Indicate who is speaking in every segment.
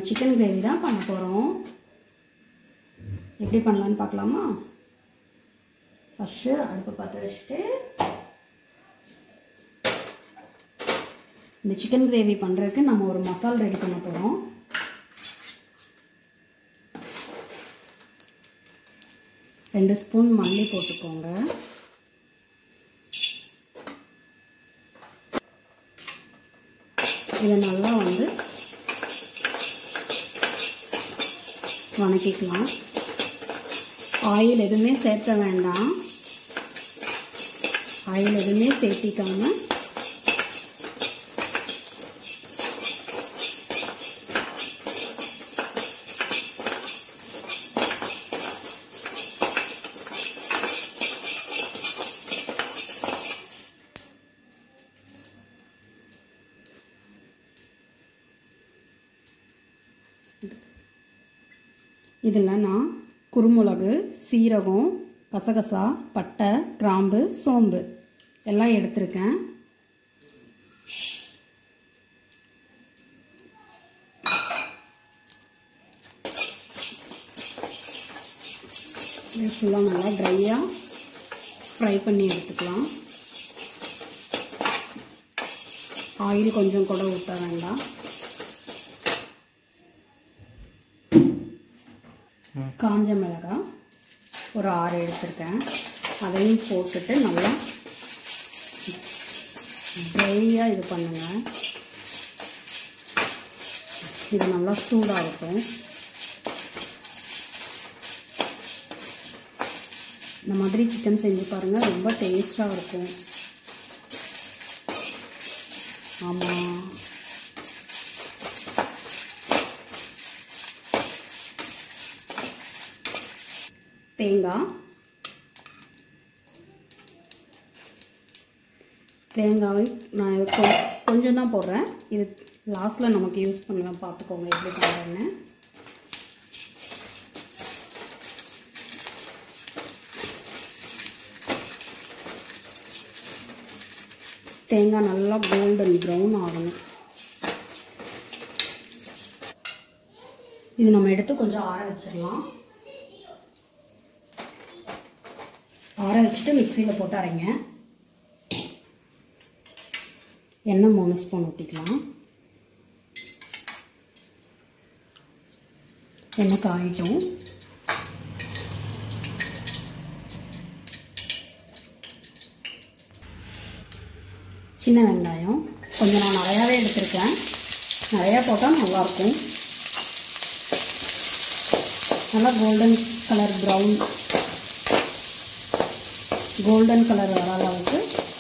Speaker 1: Chicken gravy தான் பண்ண போகிறோம் எப்படி பண்ணலான்னு பார்க்கலாமா ஃபஸ்ட்டு அடுப்பை பற்ற வச்சுட்டு இந்த சிக்கன் கிரேவி பண்ணுறதுக்கு நம்ம ஒரு மசால் ரெடி பண்ண போகிறோம் ரெண்டு ஸ்பூன் மல்லி போட்டுக்கோங்க இதை நல்லா வந்து வணக்கிக்கலாம் ஆயில் எதுவுமே சேர்த்த வேண்டாம் ஆயில் எதுவுமே சேர்த்திக்காம இதில் நான் குருமிளகு சீரகம் கசகசா பட்டை கிராம்பு சோம்பு எல்லாம் எடுத்திருக்கேன் இது ஃபுல்லாக நல்லா ட்ரையாக ஃப்ரை பண்ணி எடுத்துக்கலாம் ஆயில் கொஞ்சம் கூட ஊற்ற வேண்டாம் காஞ்ச மிளகாய் ஒரு ஆறு எடுத்திருக்கேன் அதையும் போட்டுட்டு நல்லா ட்ரையாக இது பண்ணுங்க இது நல்லா சூடாக இருக்கும் இந்த மாதிரி சிக்கன் செஞ்சு பாருங்கள் ரொம்ப டேஸ்ட்டாக இருக்கும் ஆமாம் தேங்காய் தேங்காய் நான் கொ- கொஞ்சம் தான் போடுறேன் இது லாஸ்ட்டில் நமக்கு யூஸ் பண்ணுவேன் பார்த்துக்கோங்க எப்படி பண்ணுறேன்னு தேங்காய் நல்லா கோல்டன் ப்ரௌன் ஆகணும் இது நம்ம எடுத்து கொஞ்சம் ஆற வச்சிடலாம் ஆற வச்சுட்டு மிக்சியில் போட்டு அரைங்க எண்ணெய் மூணு ஸ்பூன் ஊற்றிக்கலாம் எண்ணெய் காயிட்டும் சின்ன வெங்காயம் கொஞ்சம் நான் நிறையாவே எடுத்திருக்கேன் நிறையா போட்டால் நல்லாயிருக்கும் நல்லா golden colour brown golden colour வர அளவுக்கு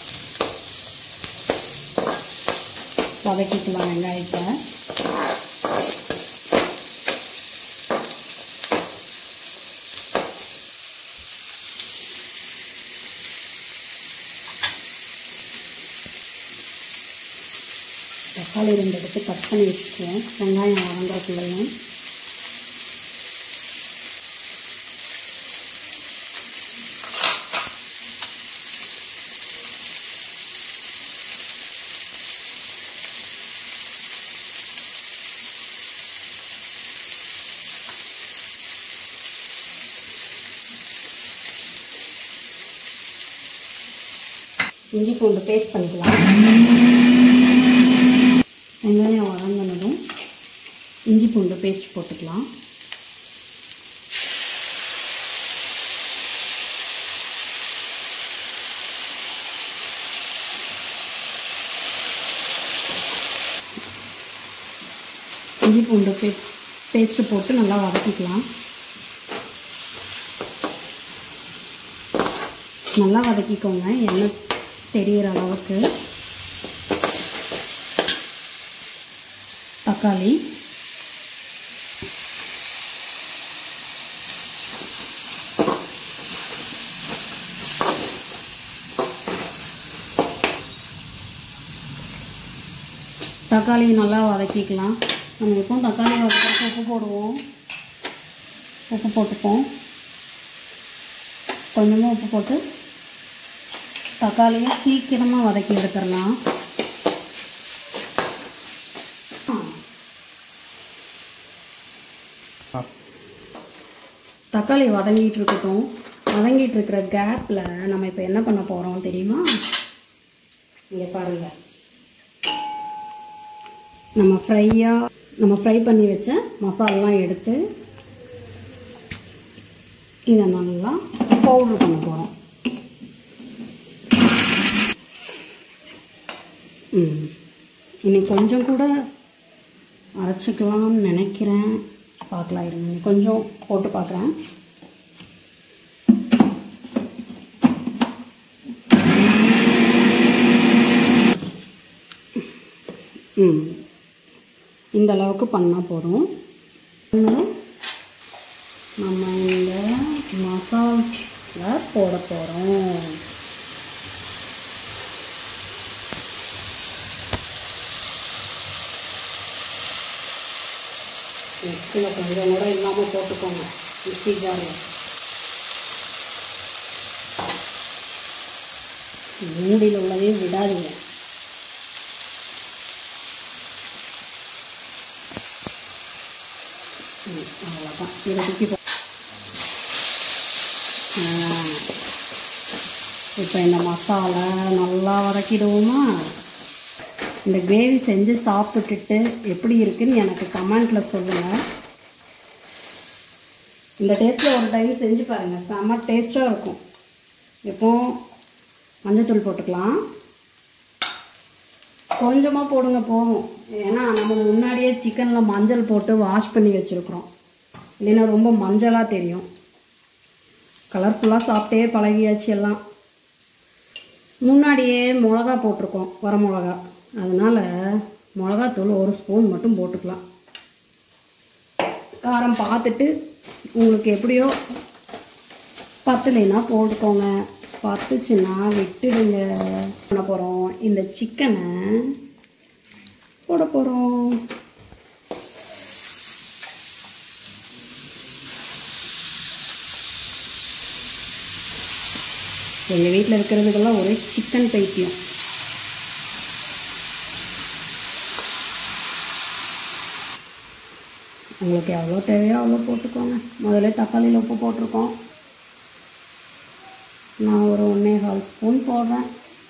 Speaker 1: வதக்கிக்கலாம் வெங்காயத்தை தக்காளி ரெண்டு எடுத்து கட் பண்ணி வச்சுக்குவோம் வெங்காயம் வதங்குறதுலையும் இஞ்சி பூண்டு பேஸ்ட் பண்ணிக்கலாம் வெங்காயம் வதங்கினதும் இஞ்சி பூண்டு பேஸ்ட் போட்டுக்கலாம் இஞ்சி பூண்டு பே பேஸ்ட்டு போட்டு நல்லா வதக்கிக்கலாம் நல்லா வதக்கிக்கோங்க எண்ணெய் தெரியிற அளவுக்கு தக்காளி தக்காளி நல்லா வதக்கிக்கலாம் நம்ம எப்பவும் தக்காளி வதக்கிறதுக்கு உப்பு போடுவோம் உப்பு போட்டுப்போம் கொஞ்சமாக உப்பு போட்டு தக்காளியை சீக்கிரமாக வதக்கி எடுத்துடலாம் தக்காளி வதங்கிட்டு இருக்கட்டும் வதங்கிட்டு இருக்கிற கேப்பில் நம்ம இப்போ என்ன பண்ண போகிறோம் தெரியுமா இங்கே பாருங்க நம்ம ஃப்ரையாக நம்ம ஃப்ரை பண்ணி வச்ச மசாலாலாம் எடுத்து இதை நல்லா பவுடர் பண்ண போகிறோம் ம் இன்னைக்கு கொஞ்சம் கூட அரைச்சிக்கலாம்னு நினைக்கிறேன் பார்க்கலாம் இருங்க இன்னைக்கு கொஞ்சம் போட்டு பார்க்குறேன் ம் இந்த அளவுக்கு பண்ணால் போதும் அதனால நம்ம இந்த மசாலா போட போகிறோம் மிக்சியில் கொஞ்சம் கூட இல்லாமல் போட்டுக்கோங்க மிக்சி ஜாரில் மூடியில் உள்ளதையும் விடாதீங்க ம், அவ்வளோதான் இதை தூக்கி போ இப்போ இந்த மசாலா நல்லா வதக்கிடுவோமா இந்த கிரேவி செஞ்சு சாப்பிட்டுட்டு எப்படி இருக்குன்னு எனக்கு கமெண்ட்டில் சொல்லுங்கள் இந்த டேஸ்ட்டில் ஒரு டைம் செஞ்சு பாருங்கள் செம்ம டேஸ்ட்டாக இருக்கும் இப்போ மஞ்சத்தூள் போட்டுக்கலாம் கொஞ்சமாக போடுங்க போதும் ஏன்னா நம்ம முன்னாடியே சிக்கனில் மஞ்சள் போட்டு வாஷ் பண்ணி வச்சுருக்குறோம் இல்லைன்னா ரொம்ப மஞ்சளாக தெரியும் கலர்ஃபுல்லாக சாப்பிட்டே பழகியாச்சு எல்லாம் முன்னாடியே மிளகா போட்டிருக்கோம் வர மிளகா அதனால் மிளகாத்தூள் ஒரு ஸ்பூன் மட்டும் போட்டுக்கலாம் காரம் பார்த்துட்டு உங்களுக்கு எப்படியோ பத்தலைன்னா போட்டுக்கோங்க பத்துச்சுன்னா விட்டுடுங்க பண்ண போகிறோம் இந்த சிக்கனை போட போகிறோம் எங்கள் வீட்டில் இருக்கிறதுக்கெல்லாம் ஒரே சிக்கன் பைத்தியம் உங்களுக்கு எவ்வளோ தேவையோ அவ்வளோ போட்டுக்கோங்க முதல்ல தக்காளியில் உப்பு போட்டிருக்கோம் நான் ஒரு ஒன்றே கால் ஸ்பூன் போடுறேன்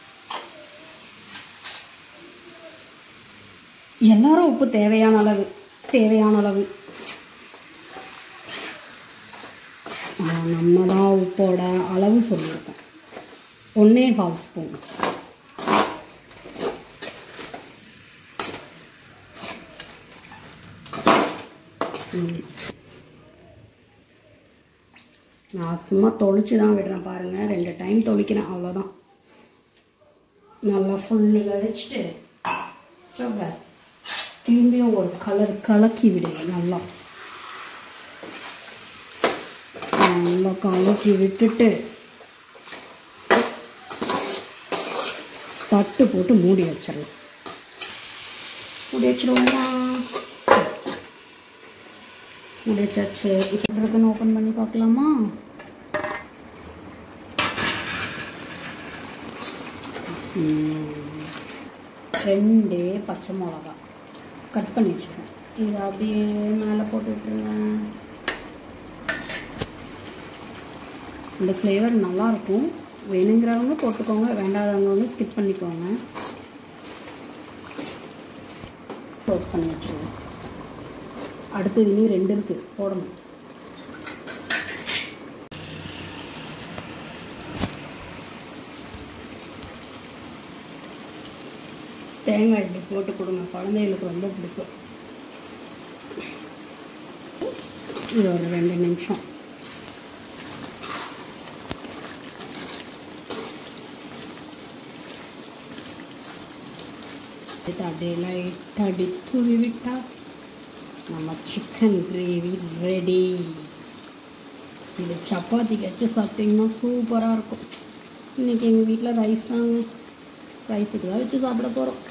Speaker 1: எல்லாரும் உப்பு தேவையான அளவு தேவையான அளவு ஆ, நம்ம தான் உப்போட அளவு சொல்லியிருக்கோம் ஒன்றே கால் ஸ்பூன் ம். நான் சும்மா தொளிச்சு தான் விடுறேன் பாருங்கள் ரெண்டு டைம் தொளிக்கிறேன் அவ்வளோதான் நல்லா ஃபுல்லில் வச்சுட்டு ஸ்டவ்வை திரும்பியும் ஒரு கலர் கலக்கி விடுங்க நல்லா நல்லா கலக்கி விட்டுட்டு தட்டு போட்டு மூடி வச்சிடலாம் மூடி வச்சிருவோமா மூடி வச்சாச்சு இப்போ இருக்குன்னு ஓப்பன் பண்ணி பார்க்கலாமா ம். ரெண்டே பச்சை மிளகா கட் பண்ணி வச்சுருக்கேன் இதை அப்படியே மேலே போட்டு விட்டுருங்க இந்த ஃப்ளேவர் நல்லாயிருக்கும் வேணுங்கிறவங்க போட்டுக்கோங்க வேண்டாதவங்க வந்து ஸ்கிப் பண்ணிக்கோங்க க்ளோஸ் பண்ணி வச்சுருவோம் அடுத்தது இனி ரெண்டு இருக்குது போடணும் தேங்காய் இப்படி போட்டு கொடுங்க குழந்தைகளுக்கு ரொம்ப பிடிக்கும் இது ஒரு ரெண்டு நிமிஷம் இது அப்படியே லைட்டாக அப்படி தூவி விட்டா நம்ம சிக்கன் கிரேவி ரெடி இது சப்பாத்திக்கு வச்சு சாப்பிட்டிங்கன்னா சூப்பராக இருக்கும் இன்றைக்கி எங்கள் வீட்டில் ரைஸ் தாங்க ரைஸுக்கு தான் வச்சு சாப்பிட போகிறோம்